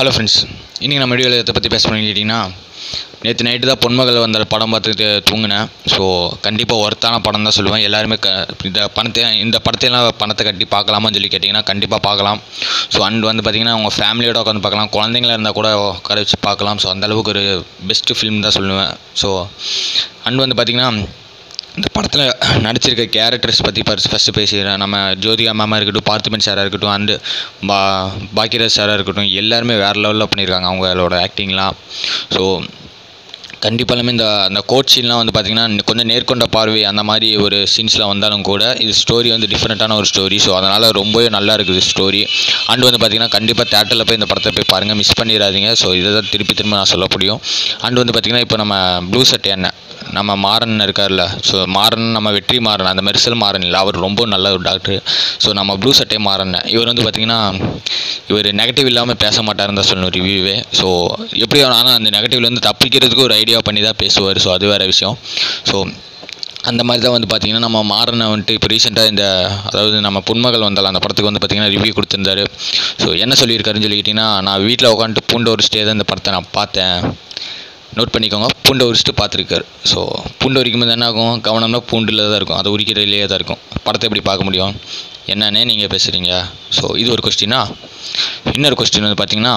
hello friends இன்றைக்கி நம்ம வீடியோவில் இதை பற்றி பேச போகிறோம்னு கேட்டிங்கன்னா நேற்று நைட்டு தான் பொன்மகள் வந்த படம் பார்த்துட்டு தூங்கினேன் ஸோ கண்டிப்பாக ஒர்த்தான படம் தான் சொல்லுவேன் எல்லாருமே க இந்த பணத்தை இந்த படத்தையெல்லாம் பணத்தை கட்டி பார்க்கலாமான்னு சொல்லி கேட்டிங்கன்னா கண்டிப்பாக பார்க்கலாம் ஸோ அண்ட் வந்து பார்த்திங்கன்னா உங்கள் ஃபேமிலியோட உட்காந்து பார்க்கலாம் குழந்தைங்களா இருந்தால் கூட உட்கார வச்சு பார்க்கலாம் ஸோ அந்தளவுக்கு ஒரு பெஸ்ட்டு ஃபிலிம் தான் சொல்லுவேன் ஸோ அண்ட் வந்து பார்த்திங்கன்னா இந்த படத்தில் நடிச்சிருக்க கேரக்டர்ஸ் பற்றி ஃபர்ஸ்ட் ஃபஸ்ட்டு பேசிக்கிறேன் நம்ம ஜோதிகா மேமாக இருக்கட்டும் பார்த்திபன் சாராக இருக்கட்டும் அண்டு பா பாக்கியராஜ் சாராக இருக்கட்டும் எல்லாருமே வேறு லெவலில் பண்ணியிருக்காங்க அவங்களோட ஆக்டிங்லாம் ஸோ கண்டிப்பாலுமே இந்த அந்த கோட் சீன்லாம் வந்து பார்த்திங்கன்னா கொஞ்சம் நேர்கொண்ட பார்வை அந்த மாதிரி ஒரு சீன்ஸ்லாம் வந்தாலும் கூட இது ஸ்டோரி வந்து டிஃப்ரெண்ட்டான ஒரு ஸ்டோரி ஸோ அதனால் ரொம்பவே நல்லா இருக்குது ஸ்டோரி அண்ட் வந்து பார்த்திங்கன்னா கண்டிப்பாக தேட்டரில் போய் இந்த படத்தை போய் பாருங்கள் மிஸ் பண்ணிடாதீங்க ஸோ இதை தான் திருப்பி திரும்ப நான் சொல்ல முடியும் அண்ட் வந்து பார்த்திங்கன்னா இப்போ நம்ம ப்ளூ சட்டை அண்ணன் நம்ம மாறன் இருக்கார்ல ஸோ மாறன் நம்ம வெற்றி மாறன் அந்த மெர்சல் மாறன் இல்லை அவர் ரொம்ப நல்ல ஒரு டாக்டர் ஸோ நம்ம ப்ளூ சட்டை மாறன் இவர் வந்து பார்த்திங்கன்னா இவர் நெகட்டிவ் இல்லாமல் பேச மாட்டாருன்னு தான் சொல்லணும் ரிவ்யூவே ஸோ எப்படி ஆனால் அந்த நெகட்டிவ்லேருந்து தப்பிக்கிறதுக்கு ஒரு ஐடியா பண்ணி தான் பேசுவார் ஸோ அது வேறு விஷயம் ஸோ அந்த மாதிரி தான் வந்து பார்த்திங்கன்னா நம்ம மாறனை வந்துட்டு இப்போ ரீசெண்டாக இந்த அதாவது நம்ம பொன்மகள் வந்தால் அந்த படத்துக்கு வந்து பார்த்திங்கன்னா ரிவ்யூ கொடுத்துருந்தாரு ஸோ என்ன சொல்லியிருக்காருன்னு சொல்லிக்கிட்டிங்கன்னா நான் வீட்டில் உட்காந்துட்டு பூண்டு ஒரு ஸ்டே தான் இந்த படத்தை நான் பார்த்தேன் நோட் பண்ணிக்கோங்க பூண்டை உரிச்சிட்டு பார்த்துருக்காரு ஸோ பூண்டை உரிக்கும் போது என்ன ஆகும் கவனம்னா பூண்டில் தான் இருக்கும் அது உரிக்கிறதுலேயே தான் இருக்கும் படத்தை எப்படி பார்க்க முடியும் என்னன்னே நீங்கள் பேசுகிறீங்க ஸோ இது ஒரு கொஸ்டினா இன்னொரு கொஸ்டின் வந்து பார்த்திங்கன்னா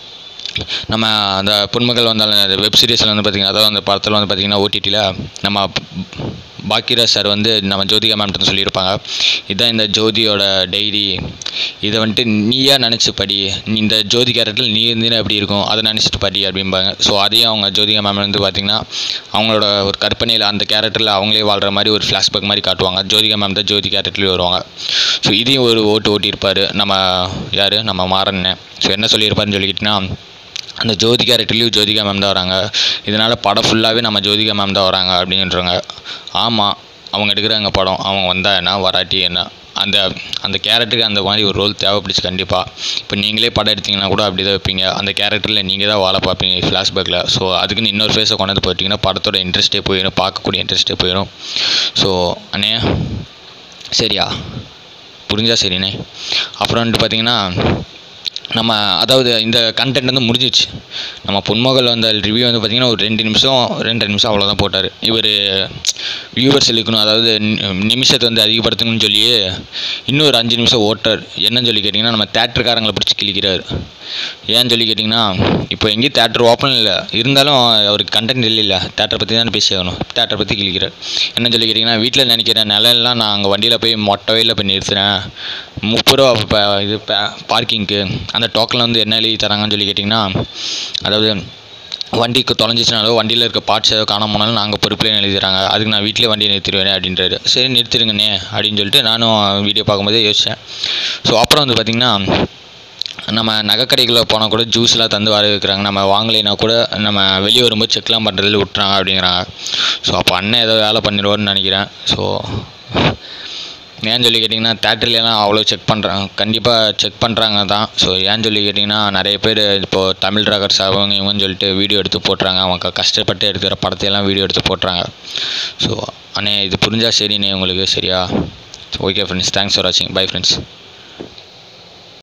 நம்ம அந்த பொன்மகள் வந்தாலும் வெப் சீரிஸில் வந்து பார்த்திங்கன்னா அதாவது அந்த படத்தில் வந்து பார்த்திங்கன்னா ஓடிடியில் நம்ம பாக்கியராஜ் சார் வந்து நம்ம ஜோதிகா மேம்கிட்ட சொல்லியிருப்பாங்க இதுதான் இந்த ஜோதியோட டைரி இதை வந்துட்டு நீயா நினச்சி படி நீ இந்த ஜோதி கேரக்டரில் நீ இருந்தீங்கன்னா எப்படி இருக்கும் அதை நினச்சிட்டு படி அப்படிம்பாங்க ஸோ அதையும் அவங்க ஜோதிகா மேம் வந்து பார்த்திங்கன்னா அவங்களோட ஒரு கற்பனையில் அந்த கேரக்டரில் அவங்களே வாழ்கிற மாதிரி ஒரு ஃப்ளாஷ்பேக் மாதிரி காட்டுவாங்க ஜோதிகா மேம் தான் ஜோதி கேரக்டர்லேயே வருவாங்க ஸோ இதையும் ஒரு ஓட்டு ஓட்டியிருப்பார் நம்ம யார் நம்ம மாறன்னு ஸோ என்ன சொல்லியிருப்பாருன்னு சொல்லிக்கிட்டிங்கன்னா அந்த ஜோதி கேரக்டர்லேயும் ஜோதிகா மேம் தான் வராங்க இதனால் படம் ஃபுல்லாகவே நம்ம ஜோதிகா மேம் தான் வராங்க அப்படின்றாங்க ஆமாம் அவங்க எடுக்கிறாங்க படம் அவங்க வந்தால் என்ன வராட்டி என்ன அந்த அந்த கேரக்டருக்கு அந்த மாதிரி ஒரு ரோல் தேவைப்படுச்சு கண்டிப்பாக இப்போ நீங்களே படம் எடுத்தீங்கன்னா கூட அப்படி தான் வைப்பீங்க அந்த கேரக்டரில் நீங்கள் தான் வாழ பார்ப்பீங்க ஃப்ளாஷ்பேக்கில் ஸோ அதுக்குன்னு இன்னொரு ஃபேஸை கொண்டாந்து போயிட்டீங்கன்னா படத்தோட இன்ட்ரெஸ்ட்டே போயிடும் பார்க்கக்கூடிய இன்ட்ரெஸ்ட்டே போயிடும் ஸோ அண்ணே சரியா புரிஞ்சா சரிண்ணே அப்புறம் வந்துட்டு பார்த்தீங்கன்னா நம்ம அதாவது இந்த கண்டென்ட் வந்து முடிஞ்சிச்சு நம்ம பொன்மகள் வந்த ரிவ்யூ வந்து பார்த்திங்கன்னா ஒரு ரெண்டு நிமிஷம் ரெண்டு நிமிஷம் அவ்வளோதான் போட்டார் இவர் வியூவர்ஸ் இழுக்கணும் அதாவது நிமிஷத்தை வந்து அதிகப்படுத்தணும்னு சொல்லி இன்னும் ஒரு அஞ்சு நிமிஷம் ஓட்டார் என்னன்னு சொல்லி கேட்டிங்கன்னா நம்ம தேட்டருக்காரங்களை பிடிச்சி கிழிக்கிறார் ஏன்னு சொல்லி கேட்டிங்கன்னா இப்போ எங்கேயும் தேட்டர் ஓப்பன் இல்லை இருந்தாலும் அவருக்கு கண்டென்ட் இல்லை இல்லை தேட்டரை பற்றி தான் பேசி ஆகணும் தேட்டரை பற்றி கிழிக்கிறார் என்ன சொல்லி கேட்டிங்கன்னா வீட்டில் நினைக்கிற நிலையெல்லாம் நான் அங்கே வண்டியில் போய் மொட்டை வயலில் போய் நிறுத்துறேன் முப்பது ரூபா இப்போ இது பார்க்கிங்க்கு அந்த டோக்கனில் வந்து என்ன எழுதி தராங்கன்னு சொல்லி கேட்டிங்கன்னா அதாவது வண்டிக்கு தொலைஞ்சிச்சுனாலோ வண்டியில் இருக்க பார்ட்ஸ் ஏதோ காணாம போனாலும் நாங்கள் பொறுப்பில் எழுதிறாங்க அதுக்கு நான் வீட்டிலே வண்டியை நிறுத்திடுவேன் அப்படின்றாரு சரி நிறுத்திடுங்கண்ணே அப்படின்னு சொல்லிட்டு நானும் வீடியோ பார்க்கும்போதே யோசித்தேன் ஸோ அப்புறம் வந்து பார்த்திங்கன்னா நம்ம நகைக்கடைக்குள்ளே போனால் கூட ஜூஸ்லாம் தந்து வர வைக்கிறாங்க நம்ம வாங்கலைன்னா கூட நம்ம வெளியே வரும்போது செக்லாம் பண்ணுறதுல விட்டுறாங்க அப்படிங்கிறாங்க ஸோ அப்போ அண்ணன் ஏதோ வேலை பண்ணிடுவார்னு நினைக்கிறேன் ஸோ ஏன்னு சொல்லி கேட்டிங்கன்னா தேட்டர்லாம் அவ்வளோ செக் பண்ணுறாங்க கண்டிப்பாக செக் பண்ணுறாங்க தான் ஸோ ஏன்னு சொல்லி கேட்டிங்கன்னா நிறைய பேர் இப்போது தமிழ் ராகர்ஸ் அவங்க இவங்கன்னு சொல்லிட்டு வீடியோ எடுத்து போட்டுறாங்க அவங்க கஷ்டப்பட்டு எடுக்கிற படத்தையெல்லாம் வீடியோ எடுத்து போட்டுறாங்க ஸோ அண்ணே இது புரிஞ்சால் சரிண்ணே உங்களுக்கு சரியா ஓகே ஃப்ரெண்ட்ஸ் தேங்க்ஸ் ஃபார் வாட்சிங் பை ஃப்ரெண்ட்ஸ்